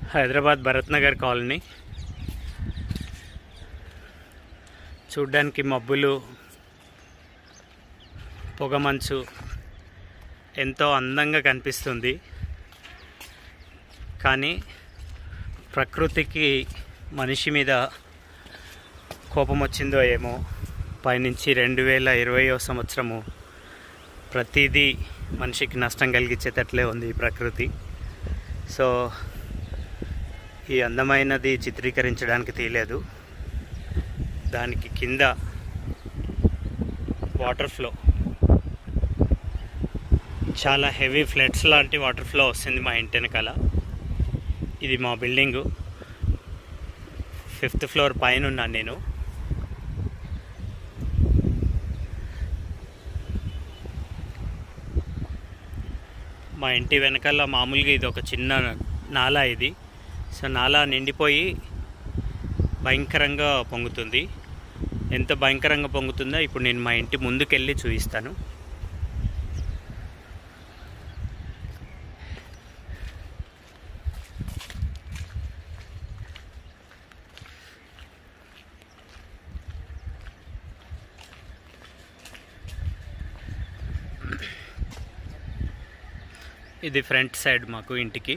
Hyderabad Bharat Nagar colony చూడ్డానికి మబ్బులు పొగమంచు ఎంతో అందంగా కనిపిస్తుంది కానీ ప్రకృతికి మనిషి మీద కోపం వచ్చిందో ఏమో పైనుంచి రెండు వేల ఇరవయో సంవత్సరము ప్రతిదీ మనిషికి నష్టం కలిగించేటట్లే ఉంది ఈ ప్రకృతి సో ఈ అందమైనది చిత్రీకరించడానికి తీయలేదు దానికి కింద వాటర్ ఫ్లో చాలా హెవీ ఫ్లడ్స్ లాంటి వాటర్ ఫ్లో వస్తుంది మా ఇంటి వెనకాల ఇది మా బిల్డింగు ఫిఫ్త్ ఫ్లోర్ పైన ఉన్నాను నేను మా ఇంటి వెనకాల మామూలుగా ఇది ఒక చిన్న నాలా ఇది సో నాలా నిండిపోయి భయంకరంగా పొంగుతుంది ఎంత భయంకరంగా పొంగుతుందో ఇప్పుడు నేను మా ఇంటి ముందుకెళ్ళి చూపిస్తాను ఇది ఫ్రంట్ సైడ్ మాకు ఇంటికి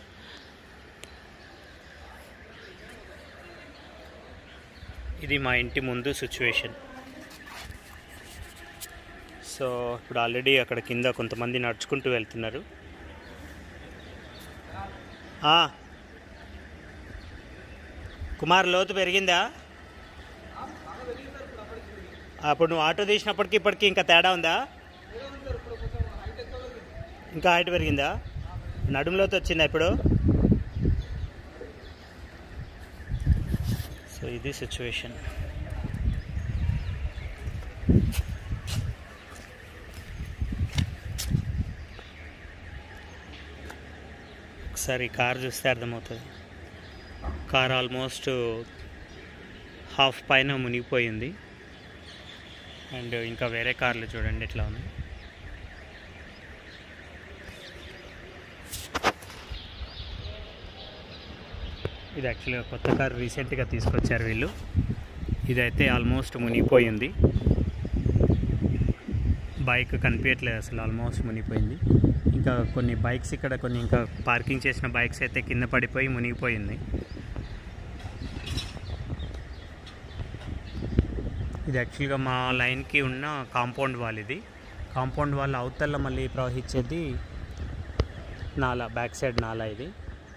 ఇది మా ఇంటి ముందు సిచ్యువేషన్ సో ఇప్పుడు ఆల్రెడీ అక్కడ కింద కొంతమంది నడుచుకుంటూ వెళ్తున్నారు ఆ. కుమార్ లోతు పెరిగిందా అప్పుడు నువ్వు ఆటో తీసినప్పటికి ఇప్పటికి ఇంకా తేడా ఉందా ఇంకా హైట్ పెరిగిందా నడుములోకి వచ్చిందా ఇప్పుడు సో ఇది సిచ్యువేషన్ ఒకసారి కార్ చూస్తే అర్థమవుతుంది కార్ ఆల్మోస్ట్ హాఫ్ పైన మునిగిపోయింది అండ్ ఇంకా వేరే కార్లు చూడండి ఎట్లా ఉంది ఇది యాక్చువల్గా కొత్త కార్ రీసెంట్గా తీసుకొచ్చారు వీళ్ళు ఇదైతే ఆల్మోస్ట్ మునిగిపోయింది బైక్ కనిపించట్లేదు అసలు ఆల్మోస్ట్ మునిగిపోయింది ఇంకా కొన్ని బైక్స్ ఇక్కడ కొన్ని ఇంకా పార్కింగ్ చేసిన బైక్స్ అయితే కింద పడిపోయి మునిగిపోయింది ఇది యాక్చువల్గా మా లైన్కి ఉన్న కాంపౌండ్ వాల్ ఇది కాంపౌండ్ వాల్ అవతల మళ్ళీ ప్రవహించేది నాలా బ్యాక్ సైడ్ నాలా ఇది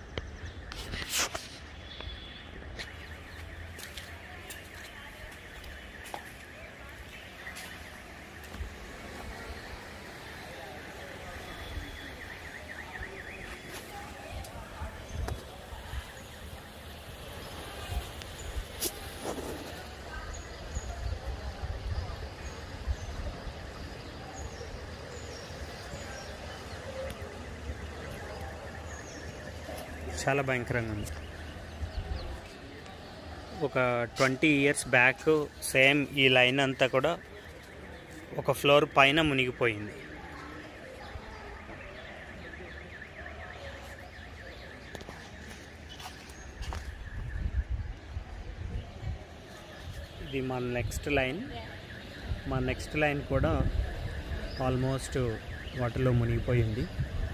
చాలా భయంకరంగా ఉంది ఒక ట్వంటీ ఇయర్స్ బ్యాక్ సేమ్ ఈ లైన్ అంతా కూడా ఒక ఫ్లోర్ పైన మునిగిపోయింది ఇది మా నెక్స్ట్ లైన్ మా నెక్స్ట్ లైన్ కూడా ఆల్మోస్ట్ వాటర్లో మునిగిపోయింది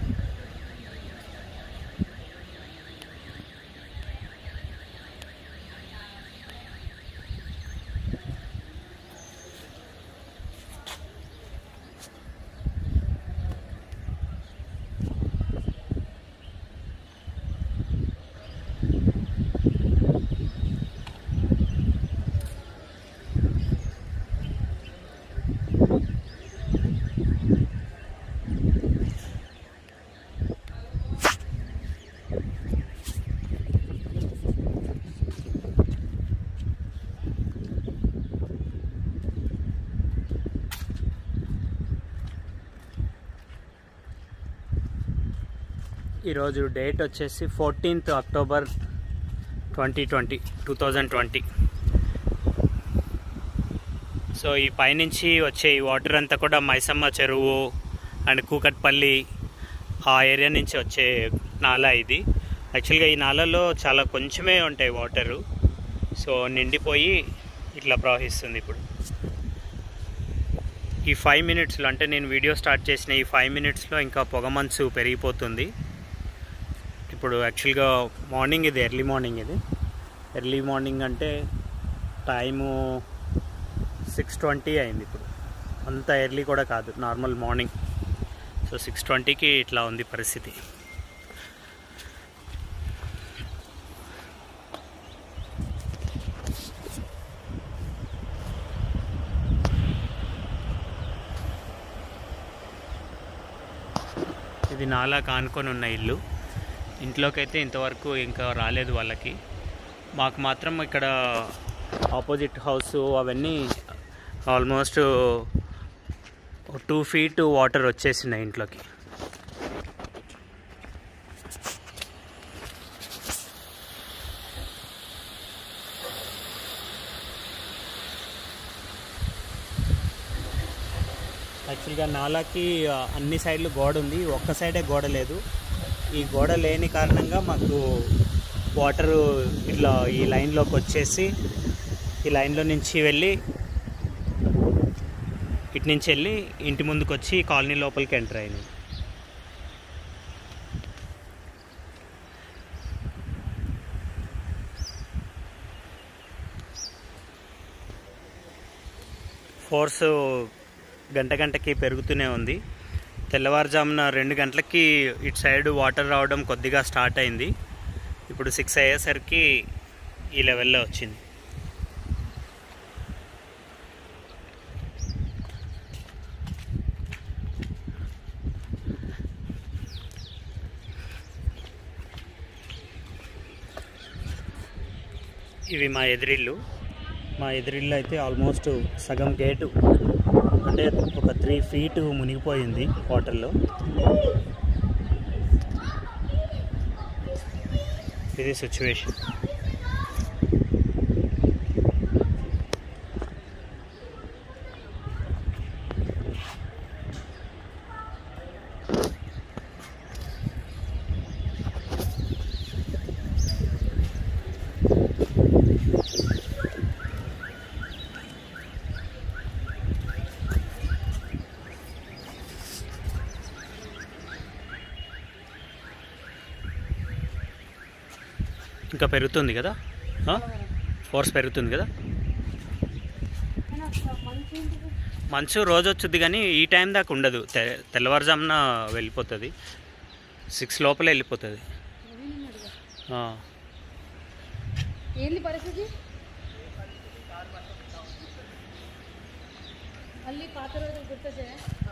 ఈరోజు డేట్ వచ్చేసి fourteenth October twenty twenty two thousand twenty so ఈ పైనుంచి వచ్చే ఈ వాటర్ అంతా కూడా మైసమ్మ చెరువు అండ్ కూకట్పల్లి ఆ ఏరియా నుంచి వచ్చే నాలా ఇది యాక్చువల్గా ఈ నాలలో చాలా కొంచెమే ఉంటాయి వాటరు సో నిండిపోయి ఇట్లా ప్రవహిస్తుంది ఇప్పుడు ఈ ఫైవ్ మినిట్స్లో అంటే నేను వీడియో స్టార్ట్ చేసిన ఈ ఫైవ్ మినిట్స్లో ఇంకా పొగమంచు పెరిగిపోతుంది ఇప్పుడు యాక్చువల్గా మార్నింగ్ ఇది ఎర్లీ మార్నింగ్ ఇది ఎర్లీ మార్నింగ్ అంటే టైము సిక్స్ ట్వంటీ అయింది ఇప్పుడు అంత ఎర్లీ కూడా కాదు నార్మల్ మార్నింగ్ సో సిక్స్ ట్వంటీకి ఇట్లా ఉంది పరిస్థితి ఇది నాలా కానుకొని ఉన్న ఇల్లు ఇంట్లోకైతే ఇంతవరకు ఇంకా రాలేదు వాళ్ళకి మాకు మాత్రం ఇక్కడ ఆపోజిట్ హౌస్ అవన్నీ ఆల్మోస్ట్ టూ ఫీట్ వాటర్ వచ్చేసినాయి ఇంట్లోకి యాక్చువల్గా నాలాకి ఆ, అన్ని సైడ్లు గోడ ఉంది ఒక్క సైడే గోడ లేదు ఈ గోడ లేని కారణంగా మాకు వాటరు ఇట్లా ఈ లైన్లోకి వచ్చేసి ఈ లైన్లో నుంచి వెళ్ళి ఇటు నుంచి వెళ్ళి ఇంటి ముందుకు వచ్చి కాలనీ లోపలికి ఎంటర్ అయినాయి ఫోర్స్ గంట గంటకి పెరుగుతూనే ఉంది తెల్లవారుజామున రెండు గంటలకి ఇటు సైడ్ వాటర్ రావడం కొద్దిగా స్టార్ట్ అయింది ఇప్పుడు సిక్స్ అయ్యేసరికి ఈ లెవెల్లో వచ్చింది ఇవి మా ఎదిరిల్లు మా ఎదిరిల్లు అయితే ఆల్మోస్ట్ సగం గేటు అంటే ఒక త్రీ ఫీట్ మునిగిపోయింది వాటర్లో ఇది సిచ్యువేషన్ ఇంకా పెరుగుతుంది కదా ఫోర్స్ పెరుగుతుంది కదా మంచు రోజు వచ్చుద్ది కానీ ఈ టైం దాకా ఉండదు తె తెల్లవారుజామున వెళ్ళిపోతుంది సిక్స్ లోపల వెళ్ళిపోతుంది ఆ. ఏంది పరిస్థితి మళ్ళీ పాత రోజులు గుర్తొచ్చాయా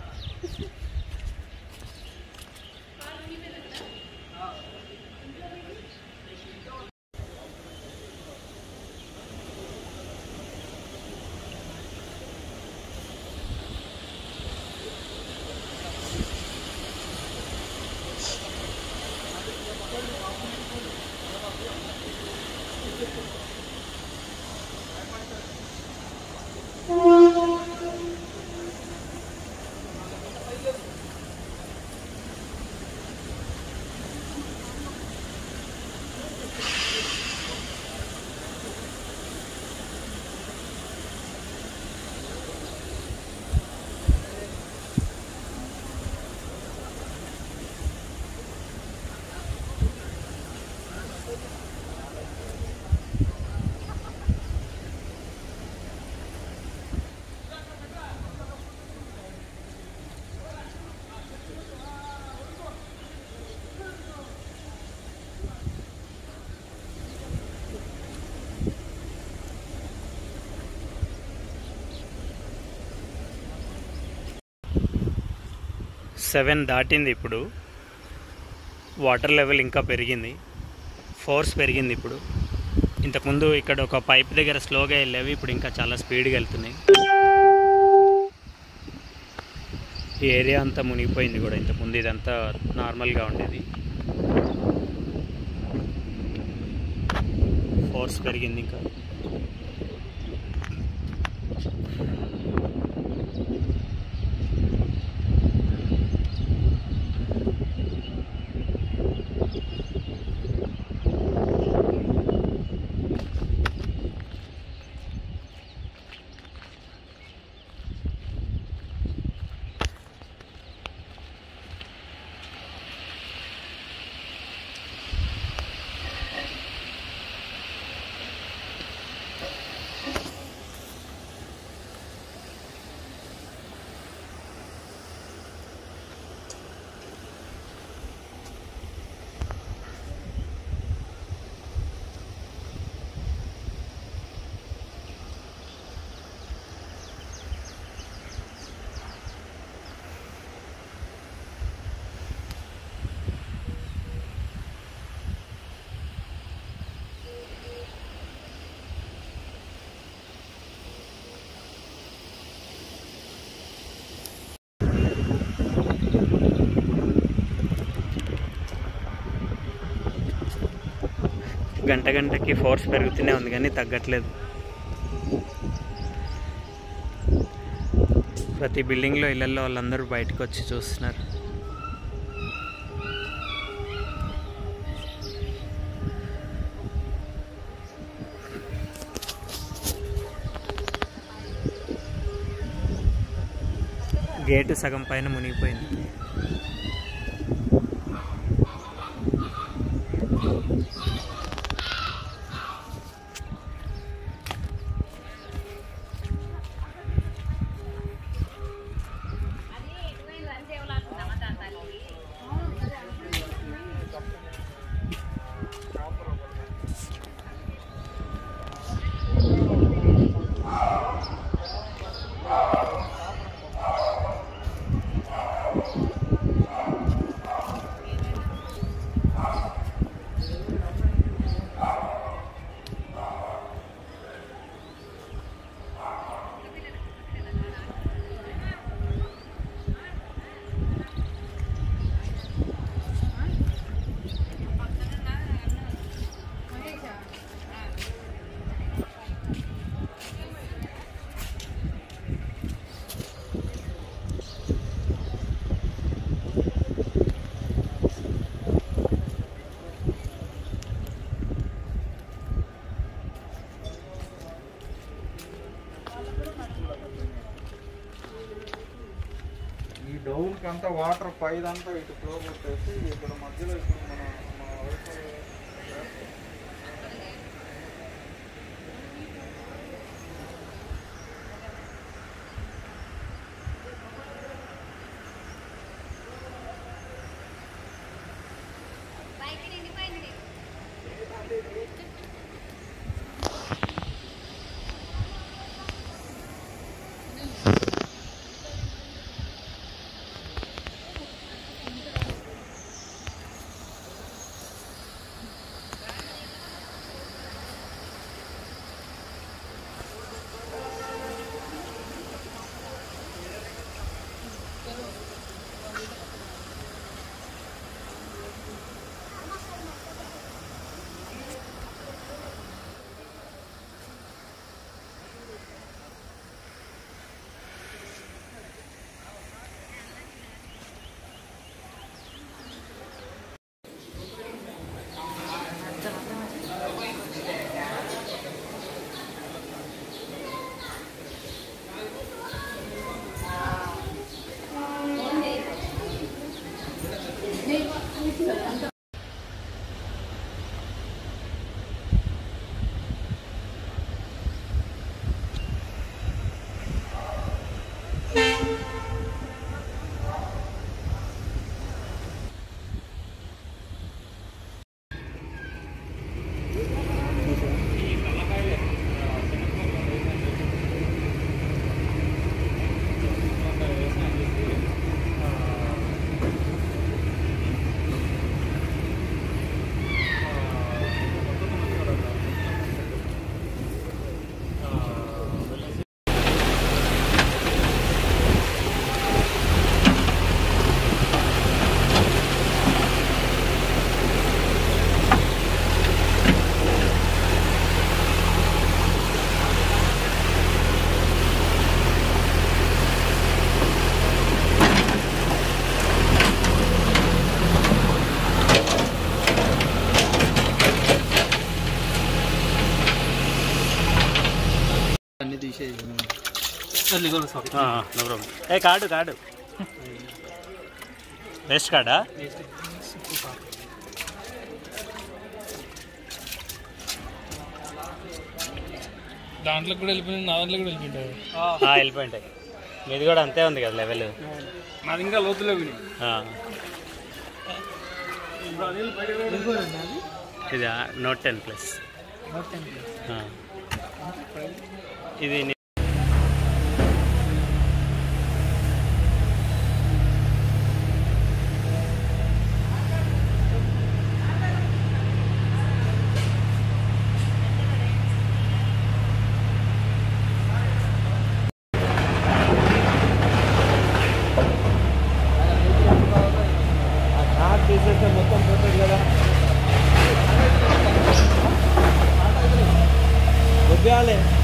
సెవెన్ దాటింది ఇప్పుడు వాటర్ లెవెల్ ఇంకా పెరిగింది ఫోర్స్ పెరిగింది ఇప్పుడు ఇంతకుముందు ఇక్కడ ఒక పైప్ దగ్గర స్లోగా వెళ్ళేవి ఇప్పుడు ఇంకా చాలా స్పీడ్గా వెళ్తున్నాయి ఈ ఏరియా అంతా మునిగిపోయింది కూడా ఇంతకుముందు ఇదంతా నార్మల్గా ఉండేది ఫోర్స్ పెరిగింది ఇంకా గంట గంటకి ఫోర్స్ పెరుగుతూనే ఉంది కానీ తగ్గట్లేదు ప్రతి బిల్డింగ్లో ఇళ్ళల్లో వాళ్ళందరూ బయటకు వచ్చి చూస్తున్నారు గేటు సగం పైన మునిగిపోయింది ఈ డౌన్కి అంతా వాటర్ పైదంతా ఇటు ఫ్లో కొట్టేసి ఇక్కడ మధ్యలో ఇప్పుడు మన మన వైఫై అన్ని తీసేది నో ప్రాబ్లం ఏ కార్డు కార్డు వేస్ట్ కార్డా దాంట్లో కూడా వెళ్ళిపోయింది నా దాంట్లో కూడా వెళ్ళిపోయింది ఆ, వెళ్ళిపోయింటాయి మీది కూడా అంతే ఉంది కదా లెవెల్ నాది ఇంకా లోతులో విని ఇది నోట్ టెన్ ప్లస్ ఇది ని- తీసేస్తే మొత్తం పోతుంది కదా అభ్యాలే